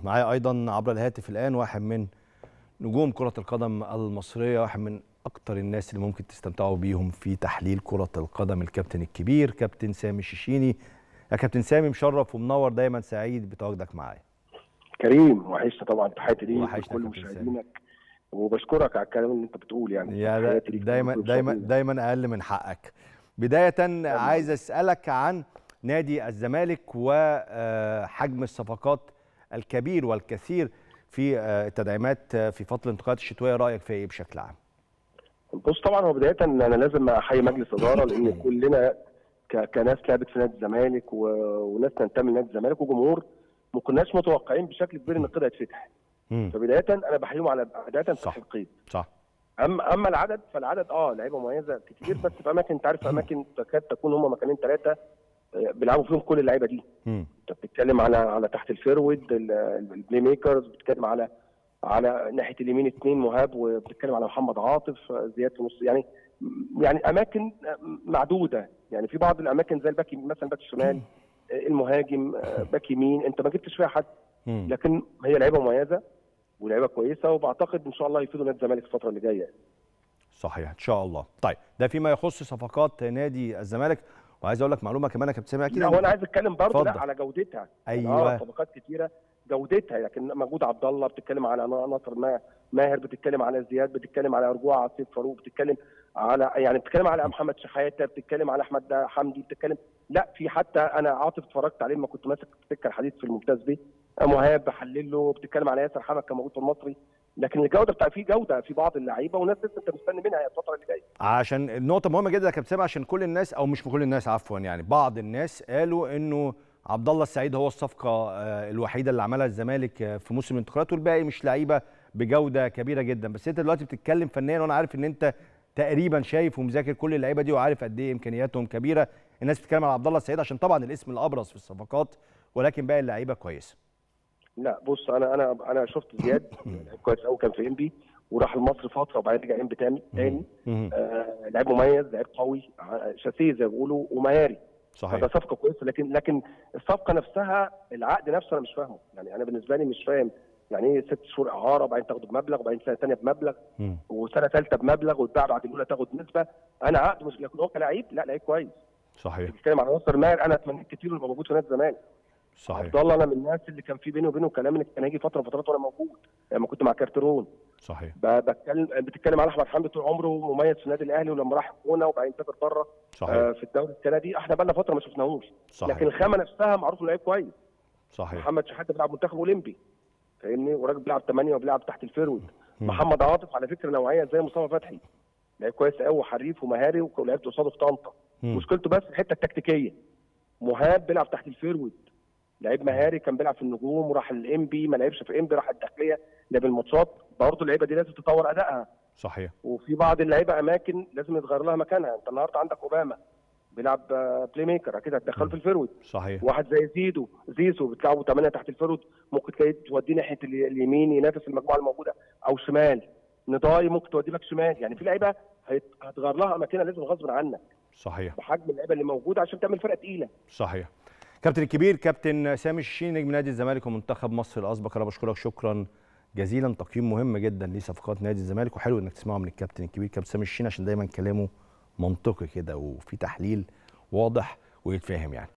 معايا ايضا عبر الهاتف الان واحد من نجوم كره القدم المصريه واحد من اكتر الناس اللي ممكن تستمتعوا بيهم في تحليل كره القدم الكابتن الكبير كابتن سامي الشيشيني يا كابتن سامي مشرف ومنور دايما سعيد بتواجدك معايا كريم وحشت طبعا تحياتي ليك وحشتك وكل يا كابتن مشاهدينك وبشكرك على الكلام اللي انت بتقول يعني يا دا تحياتي ليك دايما وكل دايما مشاهدينك. دايما اقل من حقك بدايه عايز اسالك عن نادي الزمالك وحجم الصفقات الكبير والكثير في آه، التدعيمات آه، في فتره الانتقالات الشتويه رايك فيها ايه بشكل عام بص طبعا هو بدايه انا لازم احيي مجلس اداره لان كلنا ك- كناس لعبت في نادي الزمالك و... وناس تنتمي لنادي الزمالك وجمهور ما كناش متوقعين بشكل كبير ان القيد هيتفتح مم. فبدايه انا بحييهم على بدايه صح. فتح القيد صح اما اما العدد فالعدد اه لعيبه مميزه كتير بس في اماكن انت عارف في اماكن تكاد تكون هم مكانين ثلاثه بيلعبوا فيهم كل اللعيبه دي مم. انت بتتكلم على على تحت الفيرود ال- ال- البلاي ميكرز بتتكلم على على ناحيه اليمين اثنين مهاب وبتتكلم على محمد عاطف زياد في نص يعني يعني اماكن معدوده يعني في بعض الاماكن زي الباك مثلا باك الشمال المهاجم باك يمين انت ما جبتش فيها حد مم. لكن هي لعيبه مميزه ولعيبه كويسه وبعتقد ان شاء الله يفيدوا نادي الزمالك الفتره اللي جايه صحيح ان شاء الله طيب ده فيما يخص صفقات نادي الزمالك وعايز اقول لك معلومه كمان يا كابتن سامي اكيد لا هو انا عايز اتكلم برضه لا اتفضل. على جودتها أيوة. اه صفقات كتيره جودتها لكن موجود عبد الله بتتكلم على ناصر ما- ماهر بتتكلم على زياد بتتكلم على رجوع عصيب فاروق بتتكلم على يعني بتتكلم على محمد شحاته بتتكلم على احمد حمدي بتتكلم لا في حتى انا عاطف اتفرجت عليه لما كنت ماسك سكه الحديث في الممتاز بيه مهاب بحلل له بتتكلم على ياسر حمد كان موجود في المصري لكن الجوده بتاع في جوده في بعض اللعيبه وناس لسه انت مستني منها الفتره اللي جايه عشان النقطة مهمة جدا يا كابتن سامي عشان كل الناس أو مش كل الناس عفوا يعني بعض الناس قالوا إنه عبد الله السعيد هو الصفقة آه، الوحيدة اللي عملها الزمالك آه، في موسم الانتقالات والباقي مش لعيبة بجودة كبيرة جدا بس أنت دلوقتي بتتكلم فنيا وأنا عارف إن أنت تقريبا شايف ومذاكر كل اللعيبة دي وعارف قد إيه إمكانياتهم كبيرة الناس بتتكلم على عبد الله السعيد عشان طبعا الاسم الأبرز في الصفقات ولكن باقي اللعيبة كويسة لا بص انا انا انا شفت زياد كويس قوي كان في ام بي وراح المصري فتره وبعدين رجع ام بي تاني تاني مهم. آه لعيب مميز لعيب قوي ع- شاسيه زي ما بيقولوا ومهاري صحيح ده صفقه كويسه لكن لكن الصفقه نفسها العقد نفسه انا مش فاهمه يعني انا بالنسبه لي مش فاهم يعني ايه ست شهور اعاره وبعدين تاخده بمبلغ وبعدين سنه ثانيه بمبلغ مم. وسنه ثالثه بمبلغ وتباع بعد الاولى تاخد نسبه انا عقد مش لكن هو كلاعب لا لعيب كويس صحيح بتتكلم على ناصر ماهر انا اتمنيت كتير يبقى موجود في نادي الزمالك صحيح عبد الله انا من الناس اللي كان في بيني وبينه كلام ان كان هيجي فتره من فترات وانا موجود لما كنت مع كارترون صحيح ب- بتكلم بتتكلم على احمد حمدي طول عمره مميز في النادي الاهلي ولما راح هنا وبعدين سافر بره صحيح آه في الدوري الكندي احنا بقى لنا فتره ما شفناهوش لكن صحيح الخامه نفسها معروف انه لعيب كويس صحيح محمد شحاته بيلعب منتخب اولمبي فاهمني وراجل بيلعب 8 وبيلعب تحت الفيرود مم. محمد عاطف على فكره نوعيه زي مصطفى فتحي لعيب كويس قوي وحريف ومهاري ولعبت قصاده في طنطا مم. مشكلته بس الحته التكتيكيه مهاب بيلعب تحت الفيرود لعيب مهاري كان بيلعب في النجوم وراح الام بي ما لعبش في ام بي راح الداخليه لعب الماتشات برضه اللعيبه دي لازم تطور ادائها صحيح وفي بعض اللعيبه اماكن لازم يتغير لها مكانها انت النهارده عندك اوباما بيلعب آه، بلاي ميكر اكيد هتدخله في الفيرود صحيح واحد زي زيدو زيزو بتلعبه 8 تحت الفيرود ممكن تلاقيه توديه ناحيه ال- اليمين ينافس المجموعه الموجوده او شمال نضاي ممكن توديه باك شمال يعني في لعيبه هيت- هتغير لها اماكنها لازم غصب عنك صحيح بحجم اللعيبه اللي موجوده عشان تعمل فرقه تقيله صحيح كابتن الكبير كابتن سامي الشين نجم نادي الزمالك ومنتخب مصر الاسبق انا بشكرك شكرا جزيلا تقييم مهم جدا لصفقات نادي الزمالك وحلو انك تسمعه من الكابتن الكبير كابتن سامي الشين عشان دايما كلامه منطقي كده وفي تحليل واضح ويتفهم يعني